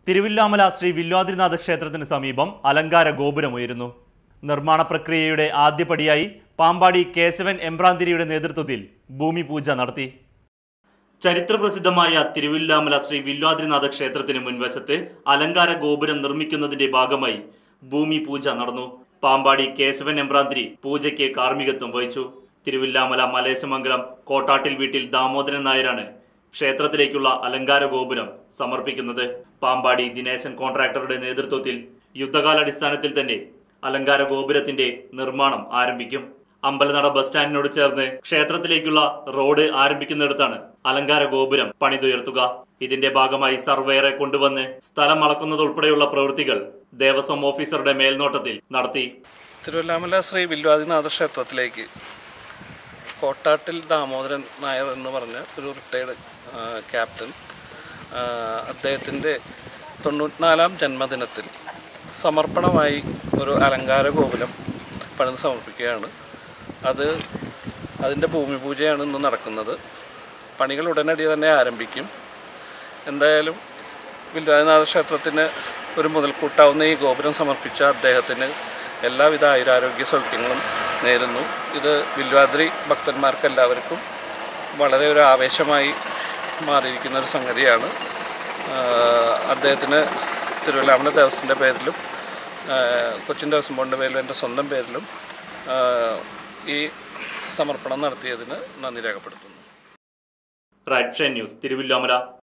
തിരുവില്ലാമല ശ്രീ വില്വാദ്രിനാഥ ക്ഷേത്രത്തിന് സമീപം അലങ്കാര ഗോപുരമുയരുന്നു നിർമ്മാണ പ്രക്രിയയുടെ ആദ്യപടിയായി പാമ്പാടി കേശവൻ എംബ്രാന്തിരിയുടെ നേതൃത്വത്തിൽ ഭൂമി പൂജ നടത്തി ചരിത്രപ്രസിദ്ധമായ തിരുവില്ലാമല ശ്രീ വില്വാദ്രിനാഥ ക്ഷേത്രത്തിന് മുൻവശത്ത് അലങ്കാര ഗോപുരം നിർമ്മിക്കുന്നതിന്റെ ഭാഗമായി ഭൂമി പൂജ നടന്നു പാമ്പാടി കേശവൻ എംബ്രാന്തിരി പൂജയ്ക്ക് കാർമ്മികത്വം വഹിച്ചു തിരുവില്ലാമല മലേശമംഗലം കോട്ടാട്ടിൽ വീട്ടിൽ ദാമോദരൻ നായരാണ് ക്ഷേത്രത്തിലേക്കുള്ള അലങ്കാര ഗോപുരം സമർപ്പിക്കുന്നത് പാമ്പാടി ദിനേശൻ കോൺട്രാക്ടറുടെ നേതൃത്വത്തിൽ യുദ്ധകാലാടിസ്ഥാനത്തിൽ തന്നെ അലങ്കാര ഗോപുരത്തിന്റെ നിർമ്മാണം ആരംഭിക്കും അമ്പലനട ബസ് സ്റ്റാൻഡിനോട് ചേർന്ന് ക്ഷേത്രത്തിലേക്കുള്ള റോഡ് ആരംഭിക്കുന്നിടത്താണ് അലങ്കാര ഗോപുരം പണിതുയർത്തുക ഇതിന്റെ ഭാഗമായി സർവേയറെ കൊണ്ടുവന്ന് സ്ഥലം അളക്കുന്നതുൾപ്പെടെയുള്ള പ്രവൃത്തികൾ ദേവസ്വം ഓഫീസറുടെ മേൽനോട്ടത്തിൽ നടത്തി തിരുവല്ലാമല ശ്രീ വില്വാദിനാഥ ക്ഷേത്രത്തിലേക്ക് കോട്ടാട്ടിൽ ദാമോദരൻ നായർ എന്ന് പറഞ്ഞ ഒരു റിട്ടയർഡ് ക്യാപ്റ്റൻ അദ്ദേഹത്തിൻ്റെ തൊണ്ണൂറ്റിനാലാം ജന്മദിനത്തിൽ സമർപ്പണമായി ഒരു അലങ്കാര ഗോപുരം പണിത് സമർപ്പിക്കുകയാണ് അത് അതിൻ്റെ ഭൂമി പൂജയാണ് ഇന്ന് നടക്കുന്നത് പണികൾ ഉടനടി തന്നെ ആരംഭിക്കും എന്തായാലും വില്വാദിനാഥ ക്ഷേത്രത്തിന് ഒരു മുതൽക്കൂട്ടാവുന്ന ഈ ഗോപുരം സമർപ്പിച്ച അദ്ദേഹത്തിന് എല്ലാവിധ ആയുരാരോഗ്യ സൗഖ്യങ്ങളും നേരുന്നു ഇത് വില്വാദ്രി ഭക്തന്മാർക്ക് എല്ലാവർക്കും വളരെ ഒരു ആവേശമായി മാറിയിരിക്കുന്ന ഒരു സംഗതിയാണ് ആഹ് അദ്ദേഹത്തിന് തിരുവല്ലാമല ദേവസ്വത്തിൻ്റെ പേരിലും ആഹ് കൊച്ചിൻ ദേവസ്വം ബോർഡിൻ്റെ പേരിലും എൻ്റെ സ്വന്തം പേരിലും ആഹ് ഈ സമർപ്പണം നടത്തിയതിന് നന്ദി രേഖപ്പെടുത്തുന്നു റൈറ്റ് ന്യൂസ് തിരുവില്ലാമല